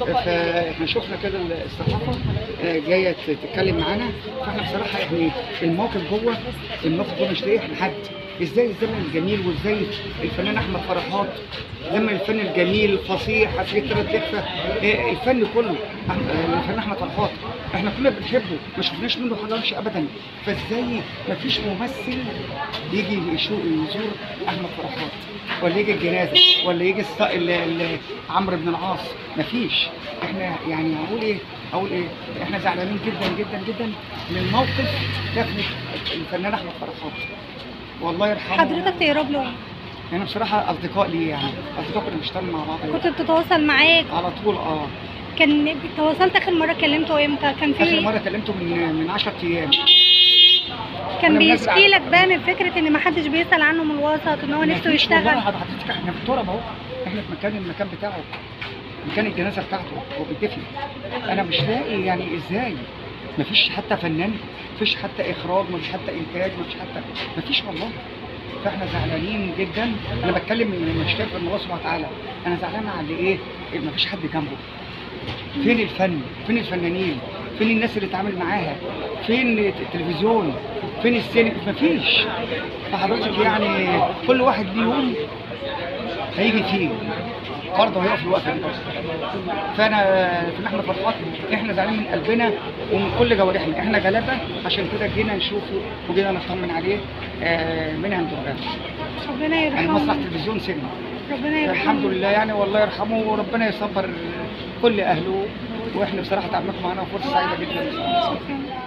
فاحنا شفنا كده الصحافه آه، جايه تتكلم معانا فاحنا بصراحه يعني الموقف جوه الموقف جوه مش لاقي لحد ازاي الزمن الجميل وازاي الفنان احمد فرحات زمن الفن الجميل الفصيح عفريت ثلاث لفه آه، الفن كله أح- آه، الفنان احمد فرحات احنا كلنا بنحبه ما شفناش منه حاجه وحشه ابدا فازاي ما فيش ممثل يجي يشو- يزور احمد فرحات ولا يجي الجنازه ولا يجي الص... ال... ال... عمرو بن العاص مفيش احنا يعني هقول ايه اقول ايه احنا زعلانين جدا جدا جدا من موقف دفن الفنان احمد فرحات والله يرحمه حضرتك تقرب له انا بصراحه اصدقاء لي يعني اصدقاء كنا بنشتغل مع بعض كنت بتتواصل معاك على طول اه كان تواصلت اخر مره كلمته امتى كان اخر في مره كلمته من من 10 ايام كان كنا بننزل بيشكي على- لك بقى من فكره ان ما حدش بيسال عنه من الوسط ان هو نفسه مفيش والله يشتغل حضرتك احنا في التراب اهو احنا في مكان المكان بتاعه مكان الجنازه بتاعته هو بيدفن انا مش لاقي يعني ازاي مفيش حتى فنان مفيش حتى اخراج مفيش حتى انتاج مفيش حتى مفيش والله فاحنا زعلانين جدا انا بتكلم من مش من الله سبحانه وتعالى انا زعلان على ايه مفيش حد جنبه فين الفن فين الفنانين فين الناس اللي اتعامل معاها فين التلفزيون فين السينما مفيش فحضرتك يعني كل واحد ليه يوم هيجي فيه برضه هيقف الوقفه دي فانا في احنا فرحات احنا زعلانين من قلبنا ومن كل جوارحنا احنا غلابه عشان كده جينا نشوفه وجينا نطمن عليه آه، من عند ربنا ربنا يعني مسرح يرحمه تلفزيون سينما ربنا يرحمه الحمد لله يعني والله يرحمه وربنا يصبر كل اهله واحنا بصراحه تعبناكم معانا وفرصه سعيده جدا شكرا